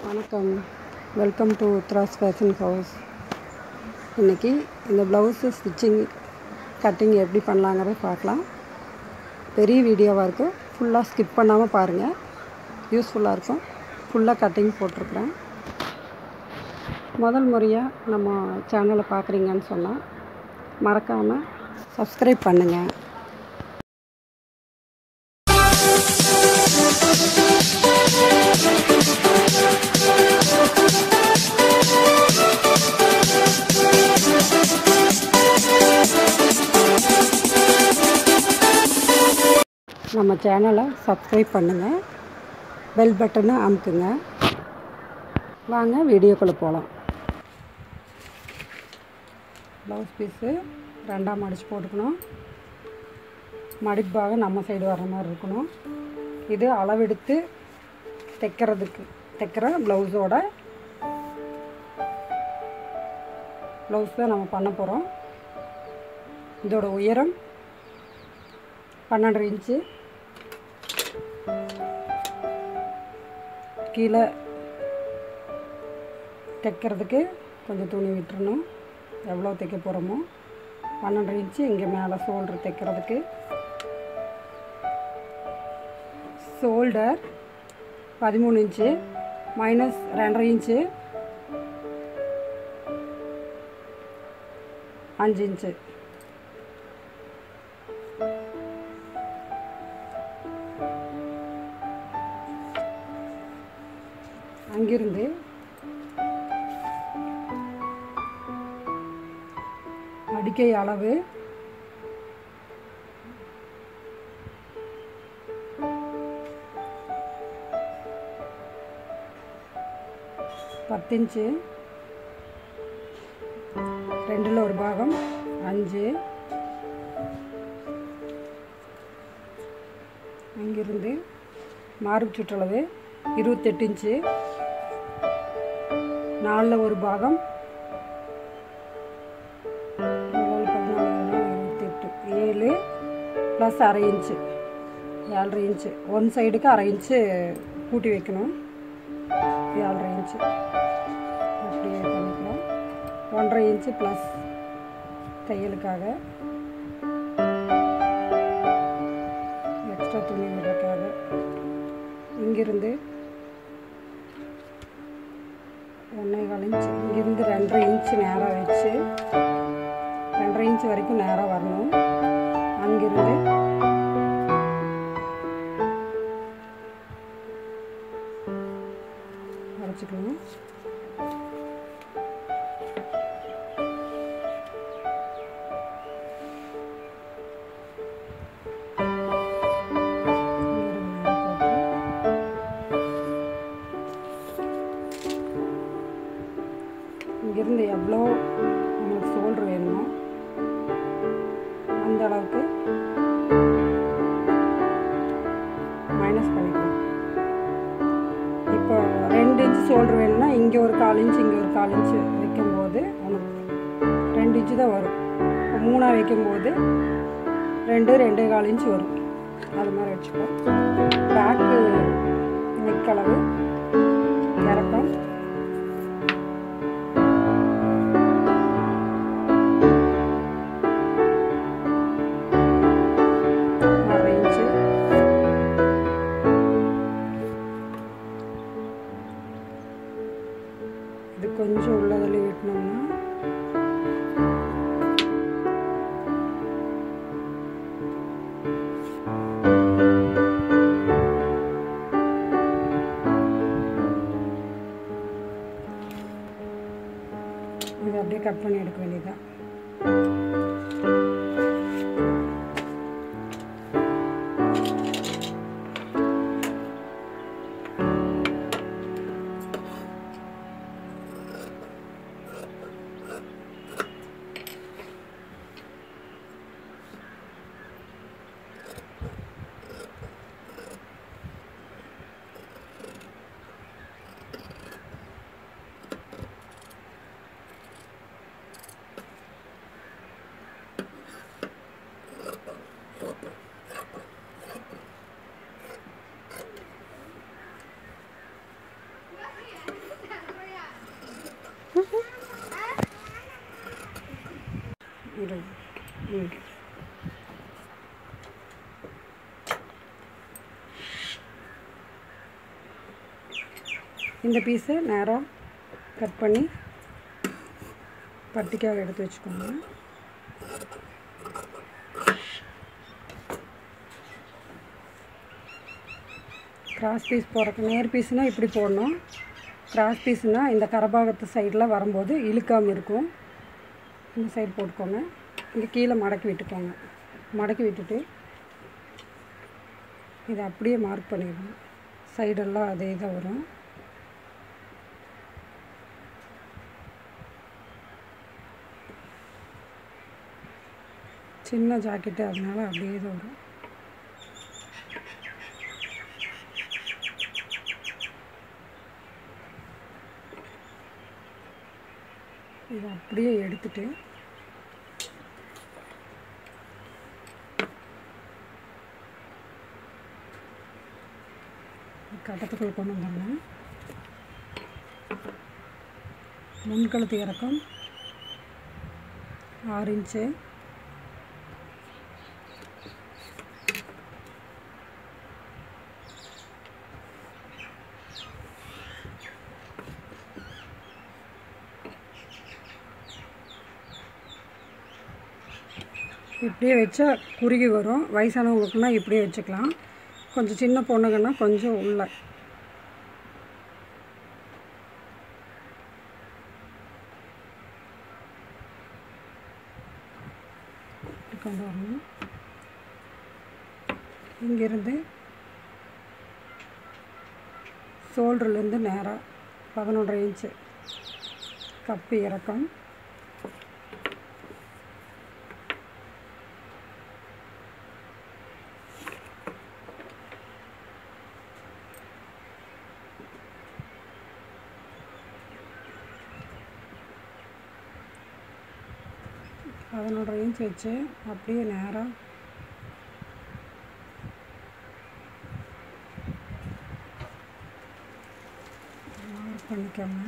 வணக்கம் welcome to Uthra's fashion house இன்றைக்கி இந்த ப்ளவுஸு ஸ்டிச்சிங் கட்டிங் எப்படி பண்ணலாங்கிறத பார்க்கலாம் பெரிய வீடியோவாக இருக்கும் ஃபுல்லாக ஸ்கிப் பண்ணாமல் பாருங்கள் யூஸ்ஃபுல்லாக இருக்கும் ஃபுல்லாக கட்டிங் போட்டிருக்குறேன் முதல் முறையாக நம்ம சேனலை பார்க்குறீங்கன்னு சொன்னால் மறக்காமல் சப்ஸ்கிரைப் பண்ணுங்கள் நம்ம சேனலை சப்ஸ்கிரைப் பண்ணுங்கள் பெல் பட்டனை அமுக்குங்க வாங்க வீடியோக்குள்ளே போகலாம் ப்ளவுஸ் பீஸு ரெண்டாக மடித்து போட்டுக்கணும் மடிப்பாக நம்ம சைடு வர்ற மாதிரி இருக்கணும் இது அளவெடுத்து தைக்கிறதுக்கு தைக்கிற ப்ளவுஸோட ப்ளவுஸ் தான் நம்ம பண்ண போகிறோம் இதோட உயரம் பன்னெண்டு இன்ச்சு கீழே தைக்கிறதுக்கு கொஞ்சம் துணி விட்டுறணும் எவ்வளோ தைக்க போகிறோமோ பன்னெண்டு இன்ச்சு இங்கே மேலே ஷோல்டர் தைக்கிறதுக்கு ஷோல்டர் பதிமூணு இன்ச்சு மைனஸ் ரெண்டரை இன்ச்சு அஞ்சு இன்ச்சு அங்கிருந்து அடிக்கை அளவு பத்து இன்ச்சு ரெண்டில் ஒரு பாகம் அஞ்சு அங்கிருந்து மார்பு சுற்றளவு இருபத்தெட்டு இன்ச்சு நாலில் ஒரு பாகம் ஏழு, பதினாலு, இருபத்தெட்டு ஏழு ப்ளஸ் அரை இன்ச்சு ஏழரை இன்ச்சு ஒன் சைடுக்கு அரை இன்ச்சு கூட்டி வைக்கணும் ஏழரை இன்ச்சு அப்படியே பண்ணிக்கலாம் ஒன்றரை இன்ச்சு ப்ளஸ் தையலுக்காக எக்ஸ்ட்ரா துணி விடுறதுக்காக இங்கிருந்து ஒன்றே கால் இன்ச்சு இங்கிருந்து ரெண்டரை இன்ச்சு நேராக வச்சு ரெண்டரை இன்ச்சு வரைக்கும் நேராக வரணும் அங்கிருந்து அரைச்சிக்கணும் இங்கிருந்து நேரா போட்டு இங்கிருந்து எவ்வளோ நம்மளுக்கு ஷோல்டர் வேணுமோ அந்த அளவுக்கு மைனஸ் பண்ணிக்கலாம் இப்போ ரெண்டு இன்ச்சு ஷோல்டர் வேணும்னா இங்கே ஒரு கால் இன்ச்சு இங்கே ஒரு கால் இன்ச்சு வைக்கும்போது உனக்கு ரெண்டு இன்ச்சு தான் வரும் இப்போ மூணாக வைக்கும்போது ரெண்டு ரெண்டே கால் இன்ச்சு வரும் அது மாதிரி வச்சுக்கோ பேக்கு நெக்களவு இறக்கம் அரை இன்ச்சு இது கொஞ்சம் உள்ளதில் வெட்டினோம்னா இது அப்படியே கட் பண்ணி எடுக்க வேண்டியதுதான் இரு ம் இந்த பீஸை நேராக கட் பண்ணி பட்டிக்காக எடுத்து வச்சுக்கோங்க கிராஸ் பீஸ் போடுறக்கு நேர் பீஸ்னால் இப்படி போடணும் கிராஸ் பீஸ்னால் இந்த கரபாகத்து சைடில் வரும்போது இழுக்காமல் இருக்கும் இந்த சைடு போட்டுக்கோங்க இங்கே கீழே மடக்கி விட்டுக்கோங்க மடக்கி விட்டுட்டு இதை அப்படியே மார்க் பண்ணிடணும் சைடெல்லாம் அதே தான் வரும் சின்ன ஜாக்கெட்டு அதனால அப்படியே தான் வரும் இதை அப்படியே எடுத்துட்டு கட்டத்துக்குள் கொண்டு வந்துடணும் முன்கழுத்து இறக்கம் ஆறு இன்ச்சு இப்படியே வச்சா குறுகி வரும் வயசானவங்களுக்குன்னா இப்படியே வச்சுக்கலாம் கொஞ்சம் சின்ன பொண்ணுங்கன்னா கொஞ்சம் உள்ள இப்படி கொண்டு வரணும் இங்கேருந்து ஷோல்டர்லேருந்து நேராக பதினொன்றரை இன்ச்சு கப்பு இறக்கம் பதினொன்றரை இன்ச் வச்சு அப்படியே நேராக மார்க் பண்ணிக்கோங்க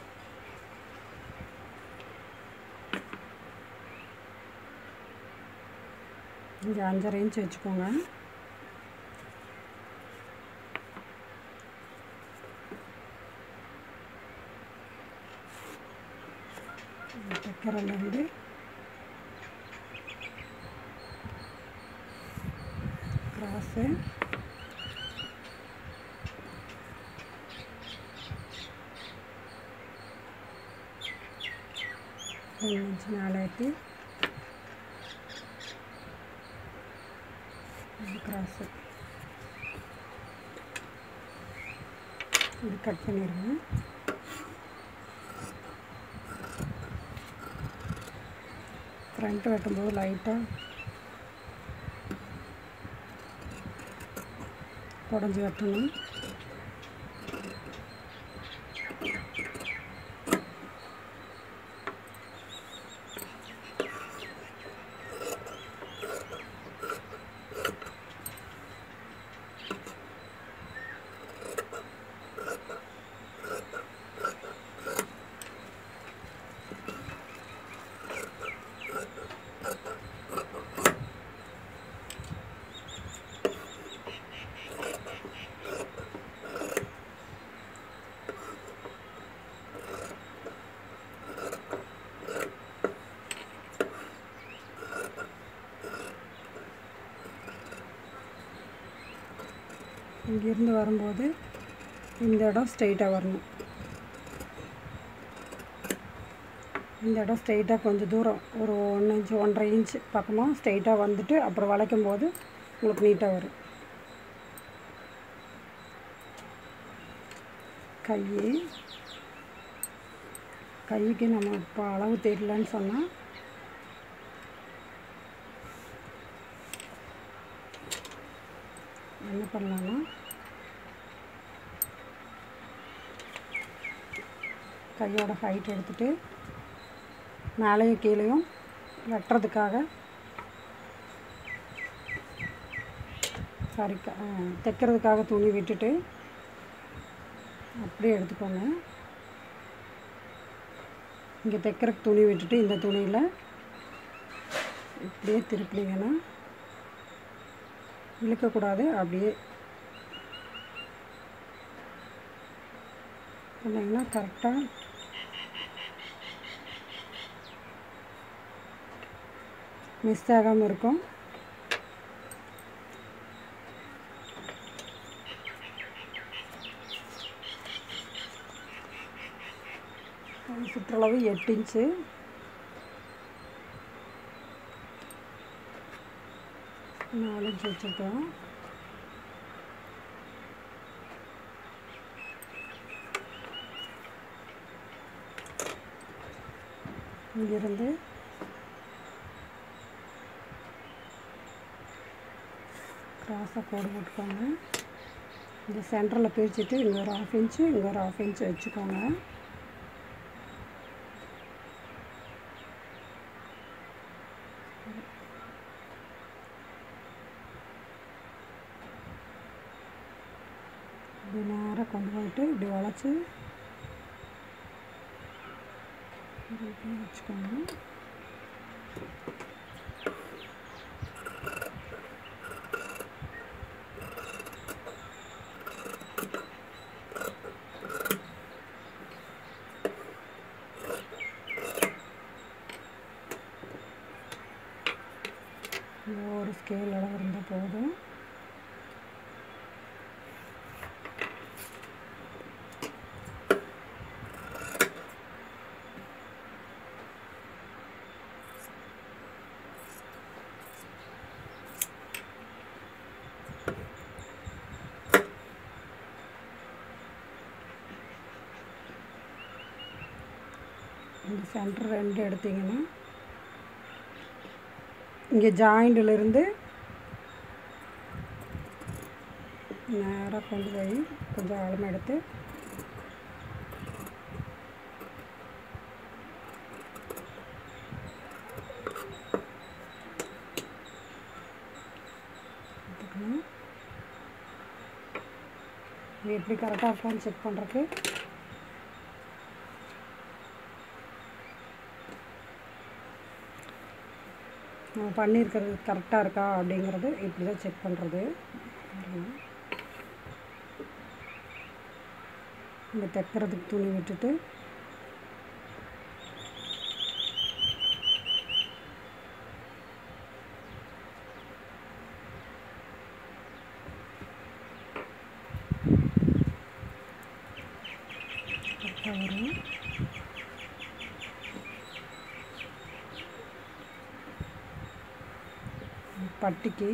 இங்கே அஞ்சரை இன்ச் வச்சுக்கோங்க தைக்கிறதுலேருந்து கிராஸு ஒன்று இன்ச் மேலே ஏற்றி கிராஸு இது கட் பண்ணிடுங்க ஃப்ரண்ட் வெட்டும்போது லைட்டாக குடஞ்சி வெட்டணும் இங்கேருந்து வரும்போது இந்த இடம் ஸ்ட்ரைட்டாக வரணும் இந்த இடம் ஸ்ட்ரைட்டாக கொஞ்சம் தூரம் ஒரு ஒன்று இன்ச்சு ஒன்றரை இன்ச் பக்கமாக ஸ்ட்ரைட்டாக வந்துட்டு அப்புறம் வளைக்கும் போது உங்களுக்கு நீட்டாக வரும் கை கைக்கு நம்ம இப்போ அளவு தெரியலன்னு சொன்னால் என்ன பண்ணலான்னா கையோட ஹைட் எடுத்துட்டு மேலேயும் கீழேயும் வெட்டுறதுக்காக சாரி க- ஆ, தைக்கிறதுக்காக துணி விட்டுட்டு அப்படியே எடுத்துக்கோங்க இங்கே தைக்கிறதுக்கு துணி விட்டுட்டு இந்த துணியில் இப்படியே திருப்பினீங்கன்னா இழுக்கக்கூடாது அப்படியே பண்ணிங்கன்னா கரெக்டாக மிஸ் ஆகாமல் இருக்கும் அது சுற்றளவு எட்டு இன்ச்சு நாலு இன்ச்சு வச்சுருக்கோம் இங்கிருந்து கிராஸாக கோடு போட்டுக்கோங்க இந்த சென்டரில் பிரிச்சுட்டு இங்கே ஒரு ஆஃப் இன்ச்சு இங்கே ஒரு ஆஃப் இன்ச்சு வச்சுக்கோங்க இப்படி நேராக கொண்டு போயிட்டு இப்படி வளைச்சி இப்படி வச்சுக்கோங்க இந்த ஒரு ஸ்கேல் அளவு இருந்தால் போதும் இந்த சென்டர் ரெண்டு எடுத்தீங்கன்னா இங்கே ஜாயிண்டிலிருந்து நேராக கொண்டு போய் கொஞ்சம் ஆழமாக எடுத்து எடுத்துக்கணும். இது எப்படி கரெக்டாக இருக்கான்னு செக் பண்ணுறக்கு நம்ம பண்ணியிருக்கிறது கரெக்டாக இருக்கா அப்படிங்கிறது இப்படி தான் செக் பண்ணுறது இந்த தைக்கிறதுக்கு துணி விட்டுட்டு கரெக்டாக வரும் பட்டிக்கு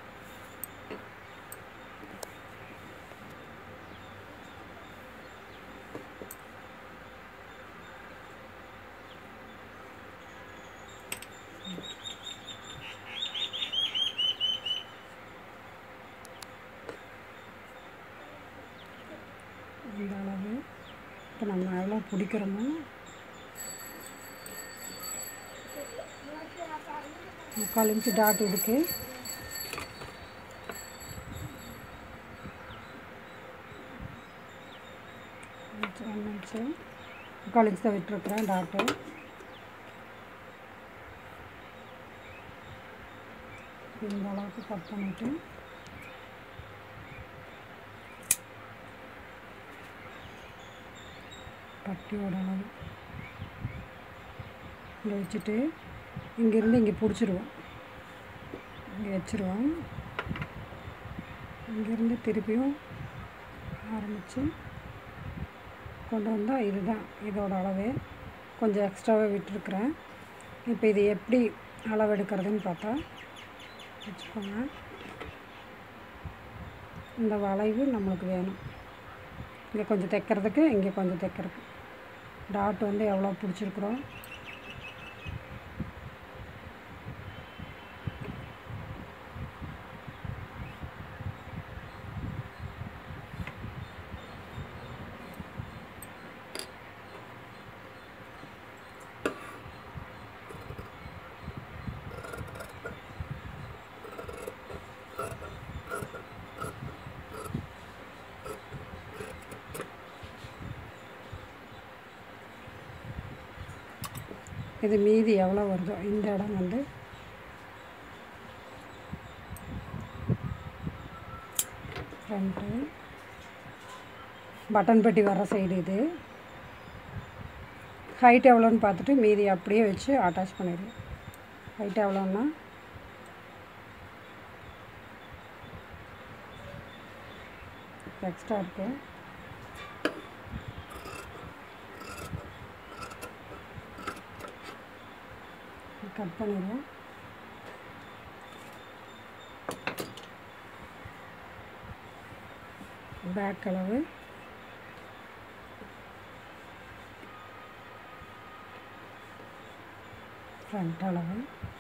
இந்த அளவு இப்போ நம்ம எவ்வளோ பிடிக்கிறோமோ முக்கால் இன்ச்சு டாட் இதுக்கு ஒன் இன்ச்சு முக்கால் இன்ச்சு தான் விட்டுருக்குறேன் டாட்டு இந்த அளவுக்கு கட் பண்ணிவிட்டு பட்டியோட அளவு இங்கே வச்சுட்டு இங்கேருந்து இங்கே பிடிச்சிருவோம் இங்கே வச்சுருவோம் இங்கேருந்து திருப்பியும் ஆரம்பித்து கொண்டு வந்தால் இதுதான் இதோட அளவு கொஞ்சம் எக்ஸ்ட்ராவாக விட்டுருக்குறேன் இப்போ இது எப்படி அளவு எடுக்கிறதுன்னு பார்த்தா வச்சுக்கோங்க இந்த வளைவு நம்மளுக்கு வேணும் இங்கே கொஞ்சம் தைக்கிறதுக்கு இங்கே கொஞ்சம் தைக்கிறதுக்கு டாட் வந்து எவ்வளோ பிடிச்சிருக்குறோம் இது மீதி எவ்வளோ வருதோ இந்த இடம் வந்து ஃப்ரண்ட்டு பட்டன் பெட்டி வர்ற சைடு இது ஹைட் எவ்வளோன்னு பார்த்துட்டு மீதி அப்படியே வச்சு அட்டாச் பண்ணிடுவேன் ஹைட் எவ்வளோன்னா எக்ஸ்ட்ரா இருக்குது கட் பண்ணிடுவோம் பேக் அளவு ஃப்ரண்ட் அளவு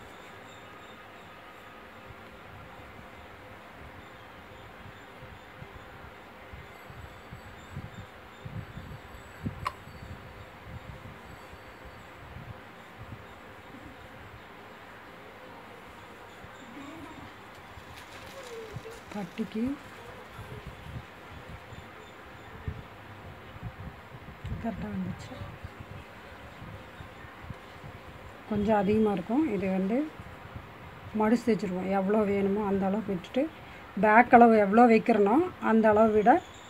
பட்டிக்கு கரெக்டாக வந்துச்சு கொஞ்சம் அதிகமாக இருக்கும் இது வந்து மடிச்சு தைச்சிருவோம் எவ்வளோ வேணுமோ அந்த அளவுக்கு விட்டுட்டு பேக் அளவு எவ்வளோ வைக்கிறனோ அந்த அளவு விட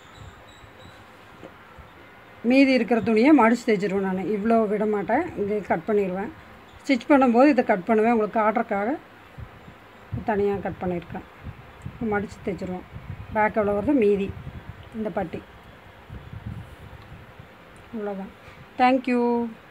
மீதி இருக்கிற துணியை மடிச்சு தைச்சிருவேன் நான் இவ்வளோ விட மாட்டேன் இங்கே கட் பண்ணிடுவேன் ஸ்டிச் பண்ணும்போது இதை கட் பண்ணுவேன் உங்களுக்கு காட்டுறக்காக தனியாக கட் பண்ணியிருக்கேன் மடித்து தைச்சிருவோம் பேக் எவ்வளோ வருது மீதி இந்த பட்டி அவ்வளோதான் தேங்க்யூ